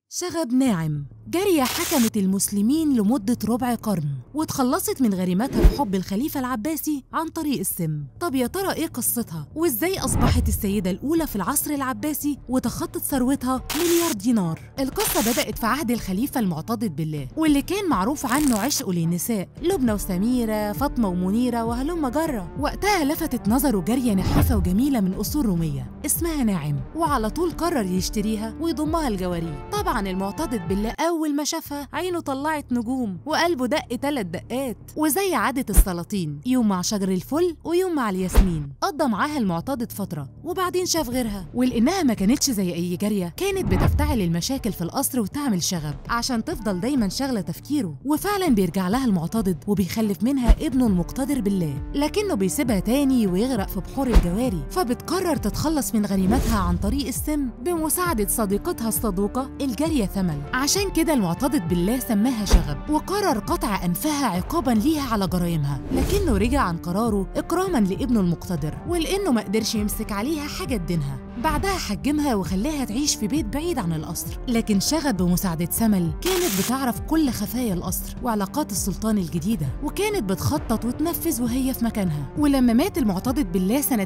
شغب ناعم جارية حكمت المسلمين لمدة ربع قرن وتخلصت من غريمتها بحب الخليفة العباسي عن طريق السم طب يا ترى ايه قصتها وازاي اصبحت السيدة الاولى في العصر العباسي وتخطت ثروتها مليار دينار القصة بدأت في عهد الخليفة المعتضد بالله واللي كان معروف عنه عشقه للنساء لبنى وسميرة فاطمة ومنيرة وهلم جرة وقتها لفتت نظره جارية نحيفة وجميلة من أصول رومية اسمها ناعم وعلى طول قرر يشتريها ويضمها لجواريه طبعا المعتضد بالله أول ما شافها عينه طلعت نجوم وقلبه دق تلات دقات وزي عادة السلاطين يوم مع شجر الفل ويوم مع الياسمين قضى معاها المعتضد فترة وبعدين شاف غيرها ولأنها ما كانتش زي أي جارية كانت بتفتعل المشاكل في القصر وتعمل شغب عشان تفضل دايما شاغلة تفكيره وفعلا بيرجع لها المعتضد وبيخلف منها ابنه المقتدر بالله لكنه بيسيبها تاني ويغرق في بحور الجواري فبتقرر تتخلص من غريمتها عن طريق السم بمساعدة صديقتها الصدوقة الجارية ثمل عشان كده المعتضد بالله سماها شغب وقرر قطع أنفها عقابا ليها على جرائمها لكنه رجع عن قراره إكراما لابنه المقتدر ولأنه ما قدرش يمسك عليها حاجة تدينها بعدها حجمها وخلاها تعيش في بيت بعيد عن القصر لكن شغب بمساعدة سمل كانت بتعرف كل خفايا القصر وعلاقات السلطان الجديدة وكانت بتخطط وتنفذ وهي في مكانها ولما مات المعتضد بالله سنة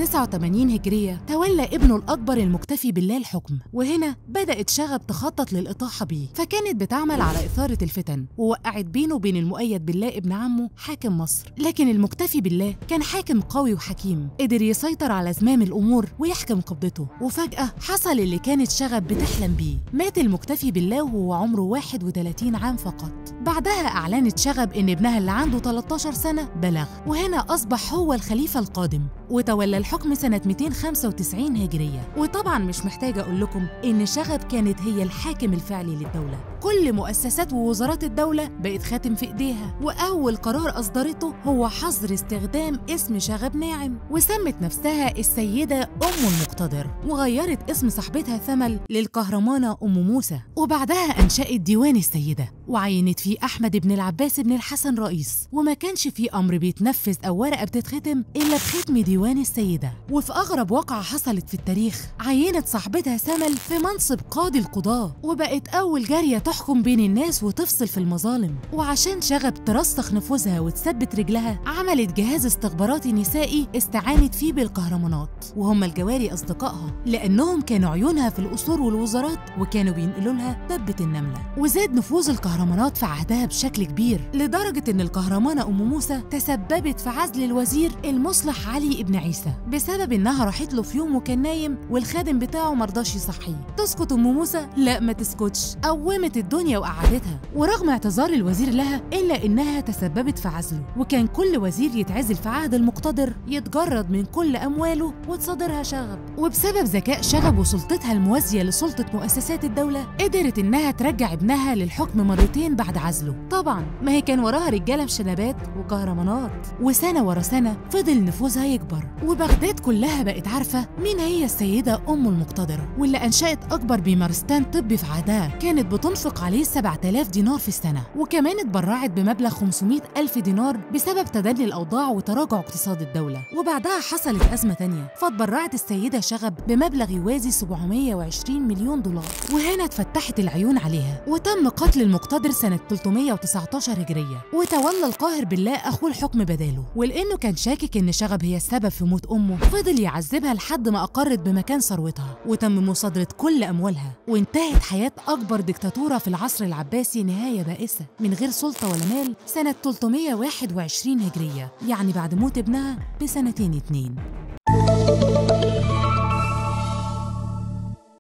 289 هجرية تولى ابنه الأكبر المكتفي بالله الحكم وهنا بدأت شغب تخطط للإطاحة بيه فكانت بتعمل على إثارة الفتن ووقعت بينه وبين المؤيد بالله ابن عمه حاكم مصر لكن المكتفي بالله كان حاكم قوي وحكيم قدر يسيطر على زمام الأمور ويحكم قبضته وفجأة حصل اللي كانت شغب بتحلم بيه مات المكتفي بالله وهو عمره 31 عام فقط بعدها أعلنت شغب إن ابنها اللي عنده 13 سنة بلغ وهنا أصبح هو الخليفة القادم وتولى الحكم سنة 295 هجرية وطبعا مش محتاجة أقول لكم إن شغب كانت هي الحاكم الفعلي للدولة كل مؤسسات ووزارات الدولة بقت خاتم في إيديها وأول قرار أصدرته هو حظر استخدام اسم شغب ناعم وسمت نفسها السيدة أم المقتدر وغيرت اسم صاحبتها ثمل للقهرمانة أم موسى وبعدها أنشأت ديوان السيدة وعينت فيه أحمد بن العباس بن الحسن رئيس وما كانش فيه أمر بيتنفذ أو ورقة بتتختم إلا بختم ديوان السيدة وفي أغرب واقعة حصلت في التاريخ عينت صاحبتها سمل في منصب قاضي القضاة وبقت أول جارية تحكم بين الناس وتفصل في المظالم وعشان شغب ترسخ نفوذها وتثبت رجلها عملت جهاز استخباراتي نسائي استعانت فيه بالقهرمانات وهم الجواري أصدقائها لأنهم كانوا عيونها في القصور والوزارات وكانوا بينقلوا لها دبة النملة وزاد نفوذ القهرمانات في عهدها بشكل كبير لدرجة إن القهرمانة أم موسى تسببت في عزل الوزير المصلح علي ابن عيسى بسبب إنها راحت له في يوم وكان نايم والخادم بتاعه مرضاش يصحيه تسكت أم موسى؟ لا ما تسكتش قومت الدنيا وقعدتها ورغم اعتذار الوزير لها إلا إنها تسببت في عزله وكان كل وزير يتعزل في عهد المقتدر يتجرد من كل أمواله وتصادرها شغب وبسبب ذكاء شغب وسلطتها الموازية لسلطة مؤسسات الدولة قدرت إنها ترجع ابنها للحكم مرتين بعد عزله طبعا ما هي كان وراها رجالة بشنبات وكهرمانات وسنة ورا سنة فضل نفوذها يكبر وبغداد كلها بقت عارفة مين هي السيدة أم المقتدر واللي أنشأت أكبر بمارستان طبي في عهدها كانت بتنفق عليه 7000 دينار في السنة وكمان اتبرعت بمبلغ 500 ألف دينار بسبب تدني الأوضاع وتراجع اقتصاد الدولة وبعدها حصلت أزمة تانية فاتبرعت السيدة شغب بمبلغ يوازي 720 مليون دولار وهنا اتفتحت العيون عليها وتم قتل المقتدر سنة 319 هجرية وتولى القاهر بالله أخوه الحكم بداله ولأنه كان شاكك إن شغب هي السبب في موت أمه فضل يعذبها لحد ما أقرت بمكان ثروتها وتم مصادرة كل أموالها وانتهت حياة أكبر دكتاتورة في العصر العباسي نهاية بائسة من غير سلطة ولا مال سنة 321 هجرية يعني بعد موت ابنها بسنتين اتنين